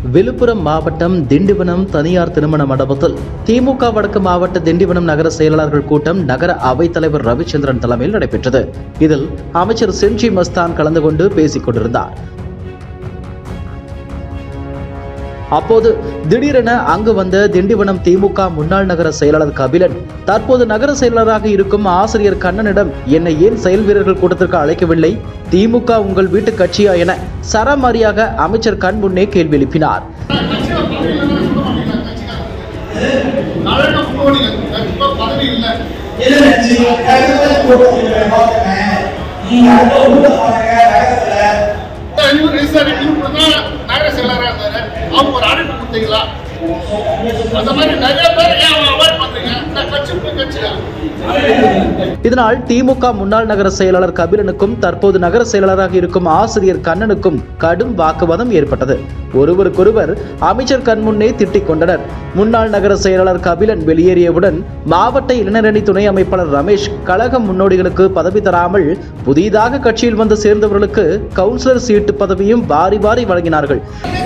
விழுப்புரம் மாவட்டம் திண்டிவனம் தனியார் திருமண மண்டபத்தில் திமுக வடக்கு மாவட்ட திண்டிவனம் நகர செயலாளர்கள் கூட்டம் நகர அவைத்தலைவர் ரவிச்சந்திரன் தலைமையில் நடைபெற்றது இதில் அமைச்சர் செஞ்சி மஸ்தான் கலந்து கொண்டு பேசிக் கொண்டிருந்தார் அப்போது திடீரென அங்கு வந்த திண்டிவனம் திமுக முன்னாள் நகர செயலாளர் கபிலன் தற்போது நகர செயலாளராக இருக்கும் ஆசிரியர் கண்ணனிடம் என்னை ஏன் செயல் வீரர்கள் கூட்டத்திற்கு அழைக்கவில்லை திமுக உங்கள் வீட்டு கட்சியா என சரமாரியாக அமைச்சர் கண் முன்னே கேள்வி எழுப்பினார் நாராயண முன்னோடி இப்ப பதவி இல்லை இல்ல நெஞ்சு, கருத்துல போட்டு பார்க்கிறேன். நீங்க அடுத்த ஊர்ல பாருங்க, நகரத்துல. இவர் ரிஜிஸ்டர் இவர் தான் நகர செயலராக இருந்தாரு அவங்க ஒரு அழைப்பு கொடுத்தீங்களா அந்த மாதிரி நிறைய பேர் ஏன் அவாய்ட் பண்றீங்க இந்த கட்சி உங்க கட்சியா இதனால் திமுக முன்னாள் நகர செயலாளர் கபிலனுக்கும் தற்போது நகர செயலாளராக இருக்கும் ஆசிரியர் கண்ணனுக்கும் கடும் வாக்குவாதம் ஏற்பட்டது ஒருவருக்கொருவர் அமைச்சர் கண் முன்னே திட்டிக் கொண்டனர் முன்னாள் நகர செயலாளர் கபிலன் வெளியேறியவுடன் மாவட்ட இளைஞரணி துணை அமைப்பாளர் ரமேஷ் கழக முன்னோடிகளுக்கு பதவி தராமல் புதிதாக கட்சியில் வந்து சேர்ந்தவர்களுக்கு கவுன்சிலர் சீட்டு பதவியும் வாரி வாரி வழங்கினார்கள்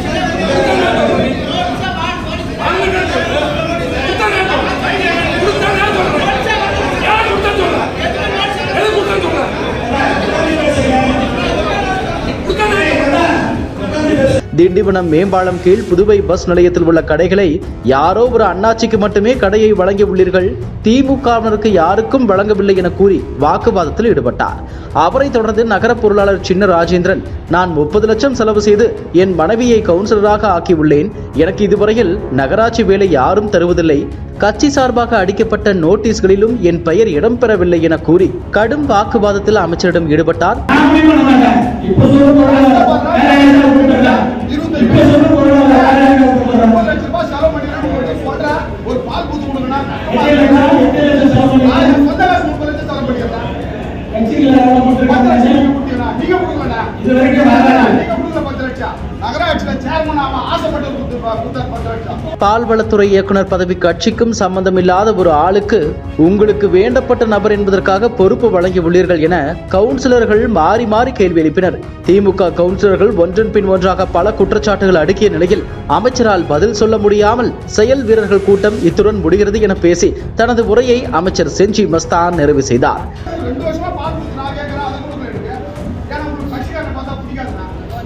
திண்டிவனம் மேம்பாலம் கீழ் புதுவை பஸ் நிலையத்தில் உள்ள கடைகளை யாரோ ஒரு அண்ணாச்சிக்கு மட்டுமே கடையை வழங்கி உள்ளீர்கள் திமுகவினருக்கு யாருக்கும் வழங்கவில்லை என கூறி வாக்குவாதத்தில் ஈடுபட்டார் அவரை தொடர்ந்து நகர பொருளாளர் சின்ன ராஜேந்திரன் நான் முப்பது லட்சம் செலவு செய்து என் மனைவியை கவுன்சிலராக ஆக்கியுள்ளேன் எனக்கு இதுவரையில் நகராட்சி வேலை யாரும் தருவதில்லை கட்சி சார்பாக அடிக்கப்பட்ட நோட்டீஸ்களிலும் என் பெயர் இடம்பெறவில்லை என கூறி கடும் வாக்குவாதத்தில் அமைச்சரிடம் ஈடுபட்டார் நான் முடிவு பண்ண மாட்டேன். இப்ப சொல்ல போறாங்க, வேற யாரையாவது கூப்பிடுறா. இப்ப சொல்ல போறாங்க, வேற யாரையாவது கூப்பிடுறா. ஒரு லட்சம் ரூபாய் செலவு பண்ணிட்டு உங்களுக்கு சொல்றேன் ஒரு பால் பூத்து கொடுங்கன்னா எட்டு லட்சம், எட்டு லட்சம் செலவு நான் பண்ணி, என் சொந்த காசு முப்பது லட்சம் செலவு பண்ணிக்கிறேன் கட்சியில வேலை பத்து போட்டிருக்காங்க. லட்சம் நீங்க கொடுத்தீங்கன்னா நீங்க கொடுக்கலடா இது வரைக்கும் வரல. நீங்க கொடுக்கல பத்து லட்சம் நகராட்சியில சேர்மன் அவன் ஆசைப்பட்டு கொடுத்து கொடுத்தாரு பத்து லட்சம் பால்வளத்துறை இயக்குனர் பதவி கட்சிக்கும் சம்பந்தமில்லாத ஒரு ஆளுக்கு உங்களுக்கு வேண்டப்பட்ட நபர் என்பதற்காக பொறுப்பு வழங்கி உள்ளீர்கள் என கவுன்சிலர்கள் மாறி மாறி கேள்வி எழுப்பினர் திமுக கவுன்சிலர்கள் ஒன்றன் பின் ஒன்றாக பல குற்றச்சாட்டுகள் அடுக்கிய நிலையில் அமைச்சரால் பதில் சொல்ல முடியாமல் செயல் வீரர்கள் கூட்டம் இத்துடன் முடிகிறது என பேசி தனது உரையை அமைச்சர் செஞ்சி மஸ்தான் நிறைவு செய்தார் ரெண்டு வருஷமா பால் கொடுத்து நான் கேட்கறேன் அதை கொடுக்க எனக்கு ஏன்னா உங்களுக்கு கட்சிக்காரனை பார்த்தா பிடிக்காதுண்ணா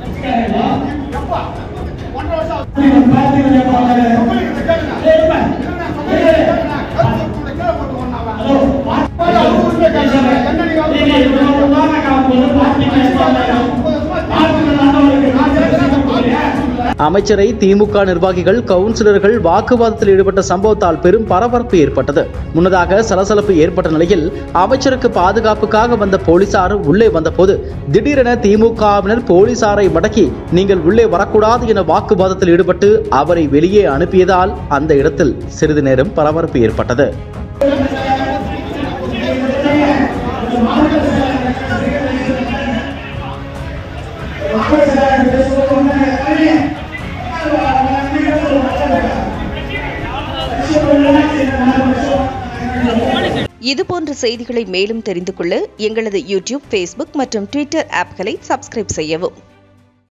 எப்பா ஒன்றரை வருஷம் ஆகுது. நீங்க பார்த்துக்கிட்டு இருப்பாங்க. உங்களுக்கு இதை கேளுங்க. ஏய், இப்ப, இல்லைண்ணா, சொல்லுங்க, கேளுங்க. கருத்து கூட கீழே போட்டு ஒண்ணாவா? ஹலோ, பார்த்து நீங்க இவ்வளவு ரூபாய் காப்போது பார்ட்டிக்கு இருப்பாங்க. பார்த்துட்டு நல்லவங்களுக்கு நான் பேசுறேன் சொல்றீங்க. அமைச்சரை திமுக நிர்வாகிகள் கவுன்சிலர்கள் வாக்குவாதத்தில் ஈடுபட்ட சம்பவத்தால் பெரும் பரபரப்பு ஏற்பட்டது முன்னதாக சலசலப்பு ஏற்பட்ட நிலையில் அமைச்சருக்கு பாதுகாப்புக்காக வந்த போலீசார் உள்ளே வந்தபோது திடீரென திமுகவினர் போலீசாரை மடக்கி நீங்கள் உள்ளே வரக்கூடாது என வாக்குவாதத்தில் ஈடுபட்டு அவரை வெளியே அனுப்பியதால் அந்த இடத்தில் சிறிது நேரம் பரபரப்பு ஏற்பட்டது இதுபோன்ற செய்திகளை மேலும் தெரிந்து கொள்ள எங்களது யூடியூப் ஃபேஸ்புக் மற்றும் ட்விட்டர் ஆப்களை சப்ஸ்கிரைப் செய்யவும்